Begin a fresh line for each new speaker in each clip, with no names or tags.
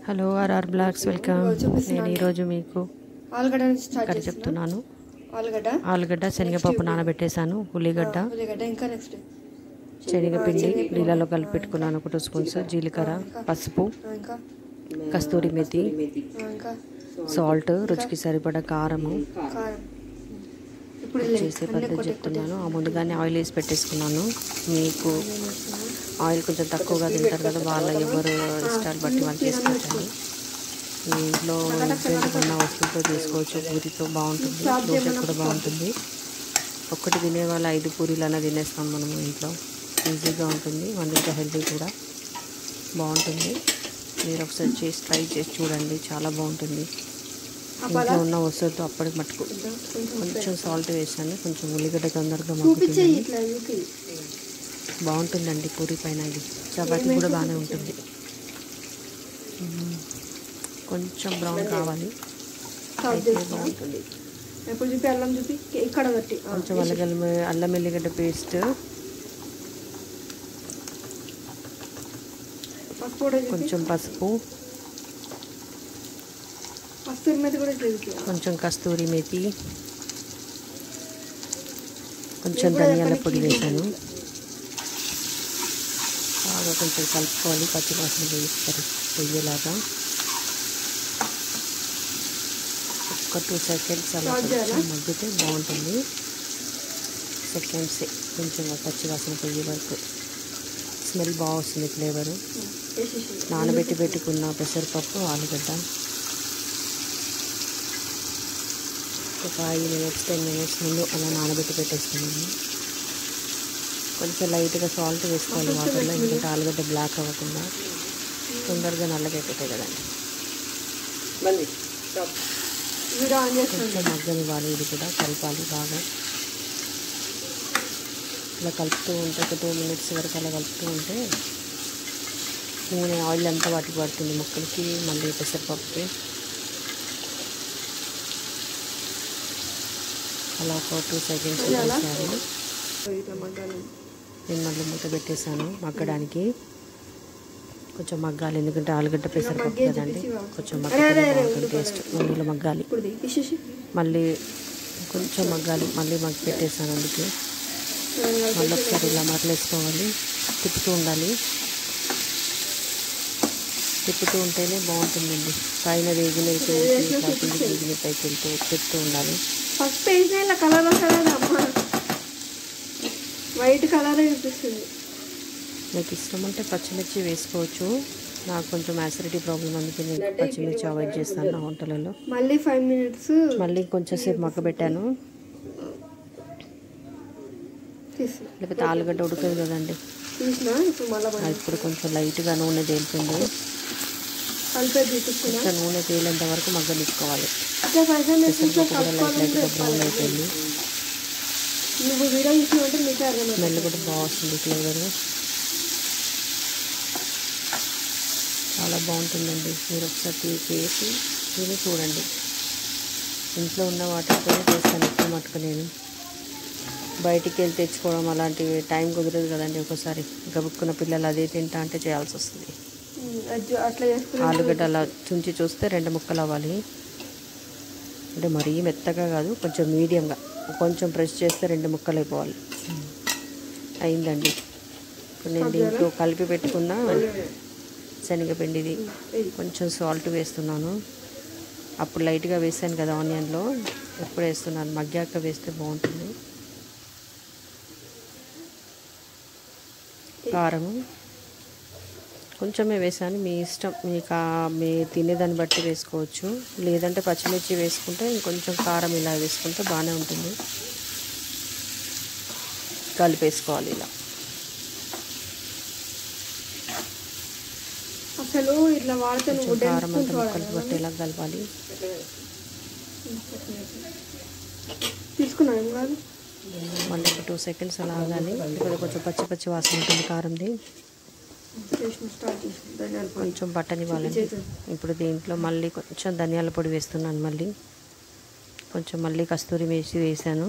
Hello RR blogs welcome నేను ఈరోజు మీకు
ఆలుగడ్డ నుంచి స్టార్ట్
కర్రీ
చేస్తున్నా
చెప్తున్నాను
ఆలుగడ్డ
ఆలుగడ్డ శనగపప్పు నానబెట్టేశాను ఉల్లిగడ్డ
ఉల్లిగడ్డ ఇంకా నెక్స్ట్
శనగపిండి నీళ్ళలో కలిపి పెట్టుకున్నాను ఒక టూ స్పూన్స్ జీలకర్ర పసుపు
ఇంకా
కస్తూరి మెతి
ఆ, ఇంకా
సాల్ట్ రుచికి సరిపడా కారము
కారం ఇప్పుడు ఇది
చేసే
అన్నీ
పద్ధతి
కొట్టి
చెప్తున్నాను ఆ ముందుగానే ఆయిల్ వేసి పెట్టేసుకున్నాను మీకు ఆయిల్ కొంచెం తక్కువగా తింటారు కదా వాళ్ళ ఎవరు ఇష్టాలు బట్టి వాళ్ళు చేసుకోవచ్చండి మీ ఇంట్లో ఇంట్లో ఉన్న వస్తువులతో చేసుకోవచ్చు పూరితో బాగుంటుంది దోశ కూడా బాగుంటుంది ఒక్కటి తినే వాళ్ళు ఐదు పూరీలన్నా తినేస్తాం మనము ఇంట్లో ఈజీగా ఉంటుంది మన ఇంకా హెల్తీ కూడా బాగుంటుంది మీరు ఒకసారి చేసి ట్రై చేసి చూడండి చాలా బాగుంటుంది ఇంట్లో ఉన్న వస్తువులతో అప్పటికి మట్టుకు కొంచెం సాల్ట్ వేసాను కొంచెం ఉల్లిగడ్డ తొందరగా
చూపించే
మగ్గుతుంది
ఇట్లా చూపి
బాగుంటుందండి పూరి పైన ఇది చపాతీ కూడా బాగానే ఉంటుంది మ్మ్. కొంచెం బ్రౌన్ కావాలి
స్టాప్
అయితే
చేస్తున్నా
బాగుంటుంది
ఎప్పుడు చూపి అల్లం చూపి ఇక్కడ పెట్టి ఆ,
కొంచెం అల్లగల్లి అల్లం ఎల్లిగడ్డ పేస్ట్
పసుపు కూడా చూపి
కొంచెం పసుపు
కస్తూరి మీద కూడా ఇట్లా చూపి
కొంచెం కస్తూరి మెతి కొంచెం ధనియాల పొడి వేసాను బాగా కొంచెం కలుపుకోవాలి పచ్చివాసన వేస్తారు పొయ్యేలాగా ఒక టూ సెకండ్స్ అలా
Start చేయాలా?
కొంచెం మగ్గితే బాగుంటుంది సెకండ్స్ కొంచెం పచ్చివాసన పొయ్యే వరకు స్మెల్ బాగా వస్తుంది ఫ్లేవరు
వేసేసి
నానబెట్టి పెట్టుకున్న పెసరపప్పు ఆలుగడ్డ ఒక ఫైవ్ మినిట్స్ టెన్ మినిట్స్ ముందు అలా నానబెట్టి పెట్టేసుకున్నాను కొంచెం లైట్గా సాల్ట్ వేసుకోవాలి వాటర్లో ఎందుకంటే ఆలుగడ్డ బ్లాక్ అవ్వకుండా తొందరగా నల్లగైపోతాయి కదండి
వీడియో ఆన్ చేస్తాను
కొంచెం మగ్గనివ్వాలి ఇది కూడా కలపాలి బాగా ఇలా కలుపుతూ ఉంటే ఒక టూ మినిట్స్ వరకు అలా కలుపుతూ ఉంటే నూనె ఆయిల్ అంతా వాటికి పడుతుంది ముక్కలకి మళ్ళీ పెసరపప్పుకి అలా ఒక టూ సెకండ్స్
చేయాలా?
వేసాను
ఇట్లా మగ్గాలి
నేను మళ్ళీ మూత పెట్టేశాను మగ్గడానికి కొంచెం మగ్గాలి ఎందుకంటే ఆలుగడ్డ పెసరపప్పు
మగ్గే
కదండి
చూపించి వా.
కొంచెం
అరే, అరే,
మగ్గితే
అరే,
బాగుంటుంది
ఉల్లిపాయలు.
టేస్ట్ నూనెలో మగ్గాలి
ఇప్పుడు ఇది తీసేసి
మళ్ళీ కొంచెం మగ్గాలి మళ్ళీ మగ్గి పెట్టేసాను అందుకే మళ్ళీ ఒకసారి ఇలా మరలేసుకోవాలి తిప్పుతూ ఉండాలి తిప్పుతూ ఉంటేనే బాగుంటుందండి పైన వేగినైతే ఇట్లా కిందికి వేగిన పైకి వెళ్తూ తిప్పుతూ ఉండాలి
ఫస్ట్ వేసిన ఇలా కలర్ వస్తుంది అమ్మ వైట్ కలర్ చూపిస్తుంది
మీకు ఇష్టం ఉంటే పచ్చిమిర్చి వేసుకోవచ్చు నాకు కొంచెం యాసిడిటీ ప్రాబ్లం అందుకే నేను పచ్చిమిర్చి అవాయిడ్ చేస్తాను నా వంటలలో
మళ్ళీ ఫైవ్ మినిట్స్
మళ్ళీ కొంచెం సేపు మగ్గబెట్టాను
తీసి
లేకపోతే ఆలుగడ్డ ఉడకదు కదండి
తీసిన ఇప్పుడు మళ్ళీ
ఆ, ఇప్పుడు కొంచెం లైట్గా నూనె తేలుతుంది
కలిపే చూపిస్తున్నా
కొంచెం నూనె తేలేంత వరకు మగ్గనిచ్చుకోవాలి
ఇట్లా ఫైవ్ మినిట్స్
పెసరపప్పు కూడా లైట్ లైట్గా బ్రౌన్ అయిపోయింది
నువ్వు వీడియో చూసినావంటే నీకే అర్థమవుతుంది
స్మెల్ కూడా బాగా వస్తుంది ఫ్లేవర్ చాలా బాగుంటుందండి మీరు ఒకసారి తీ- చేసి తిని చూడండి ఇంట్లో ఉన్న వాటితోనే చేస్తాను ఎక్కువ మటుకు నేను బయటికి వెళ్ళి తెచ్చుకోవడం అలాంటివి టైం కుదరదు కదండి ఒకసారి గబుక్కున్న పిల్లలు అదే తింటా అంటే చేయాల్సి వస్తుంది
ఉమ్, అది అట్లా చేసుకుని
ఆలుగడ్డ అలా చుంచి చూస్తే రెండు ముక్కలు అవ్వాలి అంటే మరీ మెత్తగా కాదు కొంచెం మీడియంగా కొంచెం ప్రెస్ చేస్తే రెండు ముక్కలు అయిపోవాలి అయిందండి ఇప్పుడు నేను దీంట్లో కలిపి పెట్టుకున్న శనగపిండిది కొంచెం సాల్ట్ వేస్తున్నాను అప్పుడు లైట్గా వేసాను కదా ఆనియన్లో ఎప్పుడు వేస్తున్నాను మగ్గాక వేస్తే బాగుంటుంది కారము కొంచెమే వేసాను మీ ఇష్టం మీకు ఆ- మీ తినేదాన్ని బట్టి వేసుకోవచ్చు లేదంటే పచ్చిమిర్చి వేసుకుంటే ఇంకొంచెం కారం ఇలా వేసుకుంటే బాగానే ఉంటుంది కలిపేసుకోవాలి ఇలా
అసలు ఇట్లా వాడితే నువ్వు
కొంచెం కారం
డెన్
అంతా ముక్కలకి పట్టేలా కలపాలి
తీసుకున్నావు ఏం కాదు
మళ్ళీ ఒక టూ సెకండ్స్ అలా ఆగాలి ఇక్కడ కొంచెం పచ్చి పచ్చి వాసన ఉంటుంది కారంది
చేసిన స్టార్ట్ చేసి ధనియాల పొడి
కొంచెం బట్టనివ్వాలండి ఇప్పుడు దీంట్లో మళ్ళీ కొంచెం ధనియాల పొడి వేస్తున్నాను మళ్ళీ కొంచెం మళ్ళీ కస్తూరి వేసి వేసాను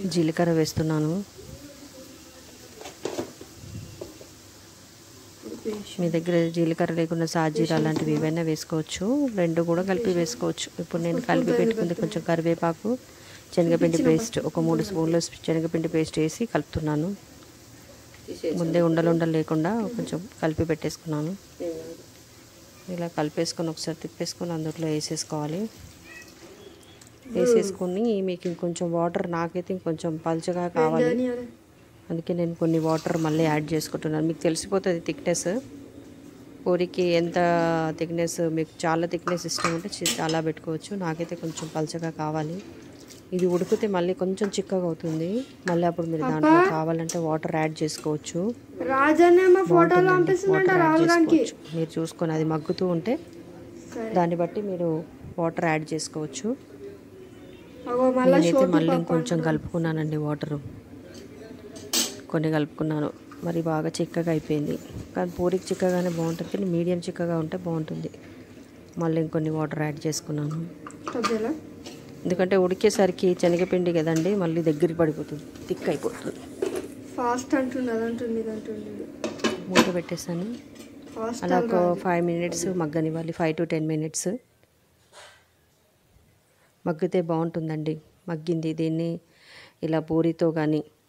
జీలకర్ర వేస్తున్నాను
వేసి
మీ దగ్గర జీలకర్ర లేకుండా సాజీరా అలాంటివి ఏవైనా వేసుకోవచ్చు రెండు కూడా కలిపి వేసుకోవచ్చు ఇప్పుడు నేను కలిపి పెట్టుకుంది కొంచెం కరివేపాకు శనగపిండి పేస్ట్ ఒక మూడు స్పూన్లు శనగపిండి పేస్ట్ వేసి కలుపుతున్నాను ముందే ఉండలు ఉండలు లేకుండా కొంచెం కలిపి పెట్టేసుకున్నాను ఇలా కలిపేసుకొని ఒకసారి తిప్పేసుకొని అందులో వేసేసుకోవాలి వేసేసుకొని మీకు ఇంకొంచెం వాటర్ నాకైతే ఇంకొంచెం పలుచగా కావాలి
ధనియాలు
అందుకే నేను కొన్ని వాటర్ మళ్ళీ యాడ్ చేసుకుంటున్నాను మీకు తెలిసిపోతుంది థిక్నెస్ పూరికి ఎంత థిక్నెస్ మీకు చాలా థిక్నెస్ ఇష్టం ఉంటే చి- చాలా పెట్టుకోవచ్చు నాకైతే కొంచెం పలచగా కావాలి ఇది ఉడికితే మళ్ళీ కొంచెం చిక్కగా అవుతుంది మళ్ళీ అప్పుడు మీరు దాంట్లో కావాలంటే వాటర్ యాడ్ చేసుకోవచ్చు
రాజన్నేమో ఫోటోలు
బాగుంటుందండి.
పంపిస్తుందంట
వాటర్ యాడ్
రాహుల్ గారికి
చేసుకోవచ్చు మీరు చూసుకొని అది మగ్గుతూ ఉంటే
సరే
దాన్ని బట్టి మీరు వాటర్ యాడ్ చేసుకోవచ్చు
అగో మళ్ళీ
నేనైతే మళ్ళీ ఇంకొంచెం కలుపుకున్నానండి వాటరు కొన్ని కలుపుకున్నాను మరి బాగా చిక్కగా అయిపోయింది కానీ పూరికి చిక్కగానే బాగుంటుంది కానీ మీడియం చిక్కగా ఉంటే బాగుంటుంది మళ్ళీ ఇంకొన్ని వాటర్ యాడ్ చేసుకున్నాను
కొద్దిగా
ఎందుకంటే ఉడికేసరికి శనగపిండి కదండి మళ్ళీ దగ్గరికి పడిపోతుంది థిక్ అయిపోతుంది
ఫాస్ట్ అంటుంది అది అంటుంది ఇది అంటుంది
మూత పెట్టేసాను
ఫాస్ట్
అలా ఒక ఫైవ్ మినిట్స్ మగ్గనివ్వాలి ఫైవ్ టు టెన్ మినిట్స్ మగ్గితే బాగుంటుందండి మగ్గింది దీన్ని ఇలా పూరితో కానీ